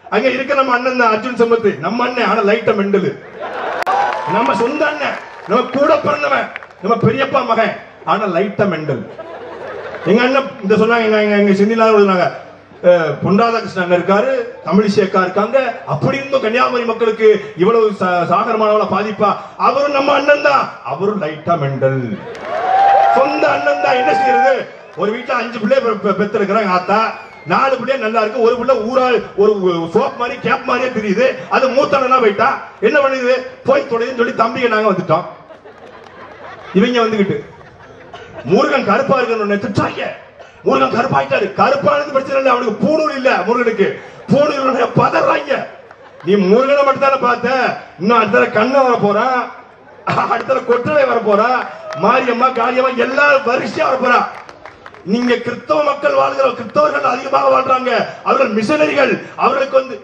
அங்க இருக்க நம்ம அண்ணன் தான் அர்ஜுன் சம்பத் நம்ம அண்ணன் ஆனா லைட்ட மெண்டலு நம்ம சொந்த அண்ணன் நம்ம கூட பிறந்தவன் நம்ம பெரியப்பா மகன் ஆனா லைட்ட மெண்டல் எங்க அண்ணன் இந்த சொன்னாங்க எங்க எங்க எங்க செந்திலா சொன்னாங்க அஹ், பொன் ராதாகிருஷ்ணன் அண்ணன் இருக்காரு தமிழிசை அக்கா இருக்காங்க அப்படி இருந்தும் கன்னியாகுமரி மக்களுக்கு இவ்வளவு சா- சாகரமானவள பாதிப்பா அவரும் நம்ம அண்ணன் தான் அவரும் லைட்டா மெண்டல் சொந்த அண்ணன் தான் என்ன செய்யறது ஒரு வீட்டுல அஞ்சு பிள்ளை பெத்திருக்கிறாங்க ஆத்தா நாலு பிள்ளை நல்லா இருக்கு ஒரு பிள்ளை ஊரால் ஒரு சோப் மாதிரி கேப் மாதிரியே தெரியுது அது மூத்த அண்ணனா போயிட்டா என்ன பண்ணுது போய் தொலைதுன்னு சொல்லி தம்பிங்க நாங்க வந்துட்டோம் இவங்க வந்துகிட்டு முருகன் கருப்பா இருக்கணும் திட்டாங்க முருகன் கருப்பாயிட்டாரு கருப்பானது பிரச்சனை இல்லை அவனுக்கு பூணூல் இல்ல முருகனுக்கு பூணூல் பதறாங்க நீ முருகனை மட்டும் தானே பார்த்த இன்னும் அடுத்த கண்ணை வர போறான் அடுத்த கொட்டளை வர போறா மாரியம்மா காரியம்மா எல்லாரும் வரிசையா வர போறா நீங்க கிறிஸ்தவ மக்கள் வாழ்கிற கிறிஸ்தவர்கள் அதிகமாக வாழ்றாங்க அவர்கள் மிஷனரிகள் அவர்களுக்கு வந்து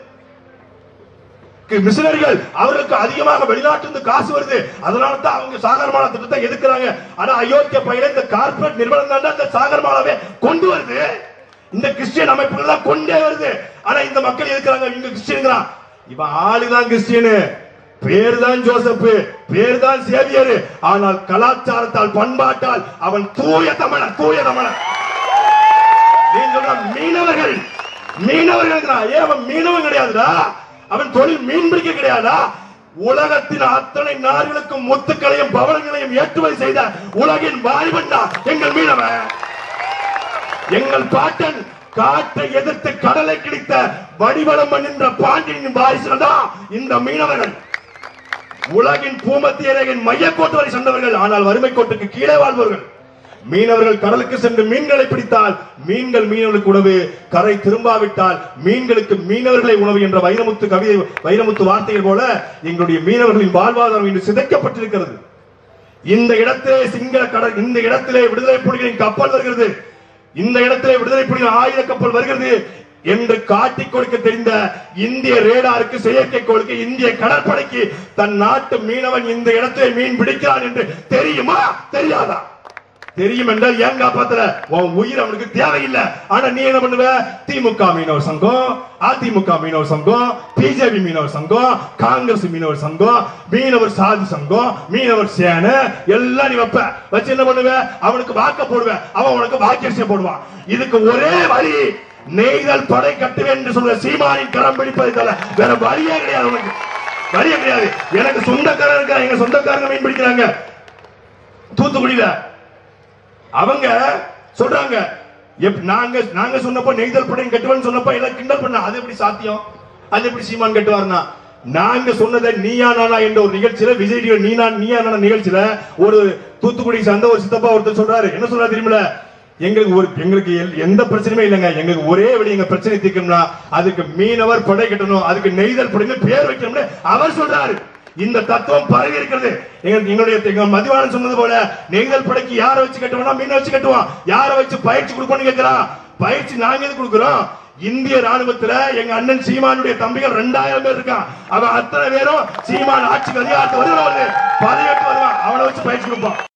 மிஷனரிகள் அவர்களுக்கு அதிகமாக வெளிநாட்டிலிருந்து காசு வருது அதனால தான் அவங்க சாகரமாலா திட்டத்தை எதிர்க்கிறாங்க ஆனா அயோக்கிய பையில இந்த கார்ப்பரேட் நிறுவனம் தான் இந்த சாகரமாலாவே கொண்டு வருது இந்த கிறிஸ்டியன் அமைப்புகள் தான் கொண்டே வருது ஆனா இந்த மக்கள் எதுக்குறாங்க இவங்க கிறிஸ்டியன்கிறான் இவன் ஆளுதான் கிறிஸ்டியனு பேர் தான் ஜோசப் பேர் தான் சேவியர் ஆனால் கலாச்சாரத்தால் பண்பாட்டால் அவன் தூய தமிழன் தூய தமிழன் நீ சொல்ற மீனவர்கள் மீனவர்கள் ஏன் அவன் மீனவன் கிடையாதுடா அவன் தொழில் மீன் பிடிக்க கிடையாதா உலகத்தின் அத்தனை நாடுகளுக்கும் முத்துக்களையும் பவளங்களையும் ஏற்றுமதி செய்த உலகின் வாலிபன் தான் எங்கள் மீனவன் எங்கள் பாட்டன் காற்றை எதிர்த்து கடலை கிழித்த வடிவளம் என்ற பாண்டியனின் வாரிசுகள் தான் இந்த மீனவர்கள் உலகின் பூமத்திய ரேகையின் மையக்கோட்டு வரை சென்றவர்கள் ஆனால் வறுமை கோட்டுக்கு கீழே வாழ்பவர்கள் மீனவர்கள் கடலுக்கு சென்று மீன்களை பிடித்தால் மீன்கள் மீனவர்களுக்கு உணவு கரை திரும்பாவிட்டால் மீன்களுக்கு மீனவர்களை உணவு என்ற வைரமுத்து கவிதை வைரமுத்து வார்த்தைகள் போல எங்களுடைய மீனவர்களின் வாழ்வாதாரம் இன்று சிதைக்கப்பட்டிருக்கிறது இந்த இடத்திலே சிங்கள கடல் இந்த இடத்திலே விடுதலை புலிகளின் கப்பல் வருகிறது இந்த இடத்திலே விடுதலை புலிகளின் ஆயுத கப்பல் வருகிறது என்று காட்டிக் கொடுக்க தெரிந்த இந்திய ரேடாருக்கு செயற்கைக்கோளுக்கு இந்திய கடற்படைக்கு தன் நாட்டு மீனவன் இந்த இடத்திலே மீன் பிடிக்கிறான் என்று தெரியுமா தெரியாதா தெரியும் என்றால் ஏன் காப்பாத்தல உன் உயிர் அவனுக்கு தேவையில்லை ஆனா நீ என்ன பண்ணுவ திமுக மீனவர் சங்கம் அதிமுக மீனவர் சங்கம் பிஜேபி மீனவர் சங்கம் காங்கிரஸ் மீனவர் சங்கம் மீனவர் சாதி சங்கம் மீனவர் சேனை எல்லாம் நீ வைப்ப வச்சு என்ன பண்ணுவ அவனுக்கு வாக்க போடுவ அவன் உனக்கு வாக்கியரிசியை போடுவான் இதுக்கு ஒரே வழி நெய்தல் படை கட்டுவேன் என்று சொல்ற சீமானின் கரம் பிடிப்பதை தவிர வேற வழியே கிடையாது உனக்கு வழியே கிடையாது எனக்கு சொந்தக்காரன் இருக்கா எங்க சொந்தக்காரங்க மீன் பிடிக்கிறாங்க தூத்துக்குடியில அவங்க சொல்றாங்க எப்- நாங்க நாங்க சொன்னப்போ நெய்தல் படையும் கட்டுவேன்னு சொன்னப்போ எல்லாம் கிண்டல் பண்ண அது எப்படி சாத்தியம் அது எப்படி சீமான் கட்டுவார்னா நாங்க சொன்னதை நீயா நானா என்ற ஒரு நிகழ்ச்சியில விஜய் டிவி நீனா நீயா நானா நிகழ்ச்சியில ஒரு தூத்துக்குடி சார்ந்த ஒரு சித்தப்பா ஒருத்தர் சொல்றாரு என்ன சொல்றாரு தெரியுமில எங்களுக்கு ஒரு எங்களுக்கு எல்- எந்த பிரச்சனையுமே இல்லைங்க எங்களுக்கு ஒரே வழி எங்க பிரச்சனை தீர்க்கணும்னா அதுக்கு மீனவர் படை கட்டணும் அதுக்கு நெய்தல் படைன்னு பேர் வைக்கணும்னு அவர் சொல்றாரு இந்த தத்துவம் பரவி இருக்கிறது எங்க எங்களுடைய எங்க மதிவாளன் சொன்னது போல நெய்தல் படைக்கு யாரை வச்சு கட்டுவோம்னா மீனை வச்சு கட்டுவோம் யாரை வச்சு பயிற்சி கொடுப்போம்னு கேட்கிறான் பயிற்சி நாங்க எது கொடுக்கிறோம் இந்திய ராணுவத்துல எங்க அண்ணன் சீமானுடைய தம்பிகள் ரெண்டாயிரம் பேர் இருக்கான் அவன் அத்தனை பேரும் சீமான் ஆட்சிக்கு அதிகாரத்தை வருவான் பதினெட்டு வருவான் அவனை வச்சு பயிற்சி கொடுப்போம்